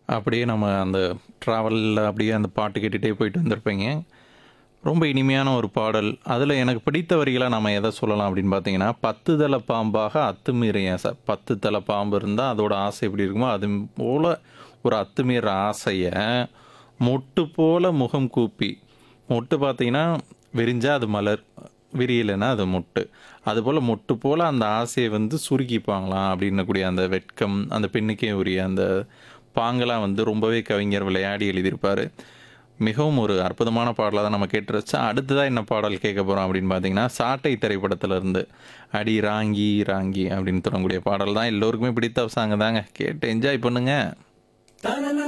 அப்படியே நம்ம அந்த ட்ராவலில் அப்படியே அந்த பாட்டு கேட்டுகிட்டே போயிட்டு வந்திருப்பீங்க ரொம்ப இனிமையான ஒரு பாடல் அதில் எனக்கு பிடித்த வரிகளாக நம்ம எதை சொல்லலாம் அப்படின்னு பார்த்தீங்கன்னா பத்து தலை பாம்பாக அத்துமீறிய ஆசை பத்து தலை பாம்பு இருந்தால் அதோட ஆசை எப்படி இருக்குமோ அது போல் ஒரு அத்துமீற ஆசையை மொட்டு போல முகம் கூப்பி மொட்டு பார்த்தீங்கன்னா விரிஞ்சா அது மலர் விரியலைன்னா அது மொட்டு அதுபோல் மொட்டு போல் அந்த ஆசையை வந்து சுருக்கிப்பாங்களாம் அப்படின்னக்கூடிய அந்த வெட்கம் அந்த பெண்ணுக்கே உரிய அந்த பாங்கெல்லாம் வந்து ரொம்பவே கவிஞர் விளையாடி எழுதியிருப்பார் மிகவும் ஒரு அற்புதமான பாடலாக தான் நம்ம கேட்டு வச்சா அடுத்ததாக என்ன பாடல் கேட்க போகிறோம் அப்படின்னு பார்த்தீங்கன்னா சாட்டை திரைப்படத்துல இருந்து அடி ராங்கி ராங்கி அப்படின்னு தொடங்கக்கூடிய பாடல் தான் எல்லோருக்குமே பிடித்த சாங்க தாங்க கேட்டு என்ஜாய் பண்ணுங்க